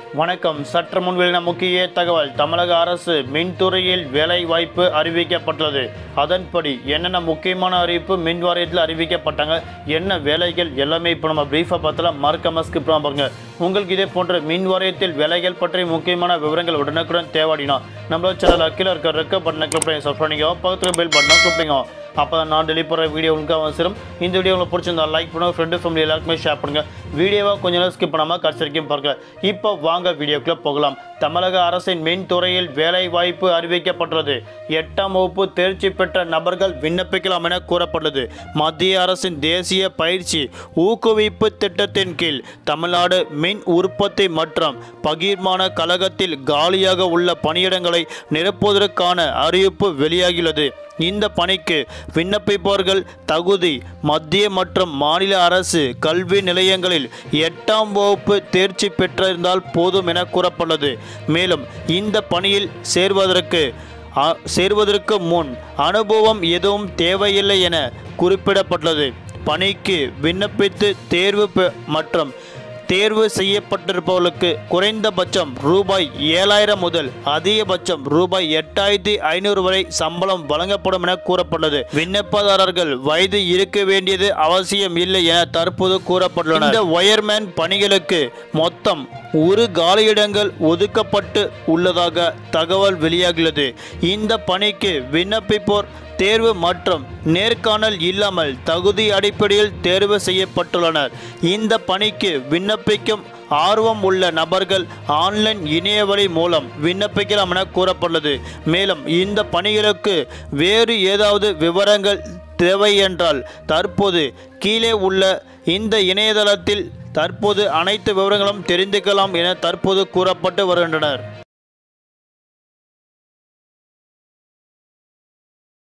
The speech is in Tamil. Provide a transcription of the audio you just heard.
வணக்கம் சற்று முன் வெளியான முக்கிய தகவல் தமிழக அரசு மின்துறையில் வேலை வாய்ப்பு அறிவிக்கப்பட்டுள்ளது அதன்படி என்னென்ன முக்கியமான அறிவிப்பு மின் வாரியத்தில் அறிவிக்கப்பட்டாங்க என்ன வேலைகள் எல்லாமே இப்போ நம்ம பிரீஃபாக பார்த்தலாம் மறக்காம ஸ்கிப் பண்ணாம பாருங்க உங்களுக்கு இதே போன்ற மின் வாரியத்தில் வேலைகள் பற்றி முக்கியமான விவரங்கள் உடனுக்குடன் தேவைடினா நம்மளோட சேனல் கீழே இருக்க ரெக்க பட்டனை கிளிக் பண்ணி சப்ஸ்கிரைப் பண்ணிக்கோ பக்கத்தில் பெல் பட்டனை கிளிக் பண்ணிக்கோ அப்போ தான் நான் டெலிவரி போகிற வீடியோ உங்களுக்கு அவசரம் இந்த வீடியோ உங்களுக்கு பிடிச்சிருந்தா லைக் பண்ணுங்க ஃப்ரெண்டு ஃபேமிலி எல்லாருக்குமே ஷேர் பண்ணுங்கள் வீடியோவை கொஞ்ச நேரம் ஸ்கிப் பண்ணாமல் கடைசி வரைக்கும் பாருங்க இப்போ வாங்க வீடியோக்குள்ளே போகலாம் தமிழக அரசின் மின்துறையில் வேலை வாய்ப்பு அறிவிக்கப்பட்டுள்ளது எட்டாம் வகுப்பு தேர்ச்சி பெற்ற நபர்கள் விண்ணப்பிக்கலாம் என கூறப்பட்டுள்ளது மத்திய அரசின் தேசிய பயிற்சி ஊக்குவிப்பு திட்டத்தின் கீழ் தமிழ்நாடு மின் உற்பத்தி மற்றும் பகிர்மான கழகத்தில் காலியாக உள்ள பணியிடங்களை நிரப்புவதற்கான அறிவிப்பு வெளியாகியுள்ளது இந்த பணிக்கு விண்ணப்பிப்பவர்கள் தகுதி மத்திய மற்றும் மாநில அரசு கல்வி நிலையங்களில் எட்டாம் வகுப்பு தேர்ச்சி பெற்றிருந்தால் போதும் என கூறப்பட்டுள்ளது மேலும் இந்த பணியில் சேர்வதற்கு அ- சேர்வதற்கு முன் அனுபவம் எதுவும் தேவையில்லை என குறிப்பிடப்பட்டுள்ளது பணிக்கு விண்ணப்பித்து தேர்வு பெ- மற்றும் தேர்வு செய்யப்பட்டிருப்பவர்களுக்கு குறைந்தபட்சம் ரூபாய் ஏழாயிரம் முதல் அதிகபட்சம் ரூபாய் எட்டாயிரத்தி ஐநூறு வரை சம்பளம் வழங்கப்படும் என கூறப்பட்டது விண்ணப்பதாரர்கள் வயது இருக்க வேண்டியது அவசியம் இல்லை என தற்போது கூறப்பட்டுள்ளன இந்த ஒயர்மேன் பணிகளுக்கு மொத்தம் ஒரு காலியிடங்கள் ஒதுக்கப்பட்டு உள்ளதாக தகவல் வெளியாகியுள்ளது இந்த பணிக்கு விண்ணப்பிப்போர் தேர்வு மற்றும் நேர்காணல் இல்லாமல் தகுதி அடிப்படையில் தேர்வு செய்யப்பட்டுள்ளனர் இந்த பணிக்கு விண்ணப்பிக்கும் ஆர்வம் உள்ள நபர்கள் ஆன்லைன் இணையவழி மூலம் விண்ணப்பிக்கலாம் என கூறப்பட்டுள்ளது மேலும் இந்த பணிகளுக்கு வேறு ஏதாவது விவரங்கள் தேவை என்றால் தற்போது கீழே உள்ள இந்த இணையதளத்தில் தற்போது அனைத்து விவரங்களும் தெரிந்துக்கலாம் என தற்போது கூறப்பட்டு வருகின்றனர்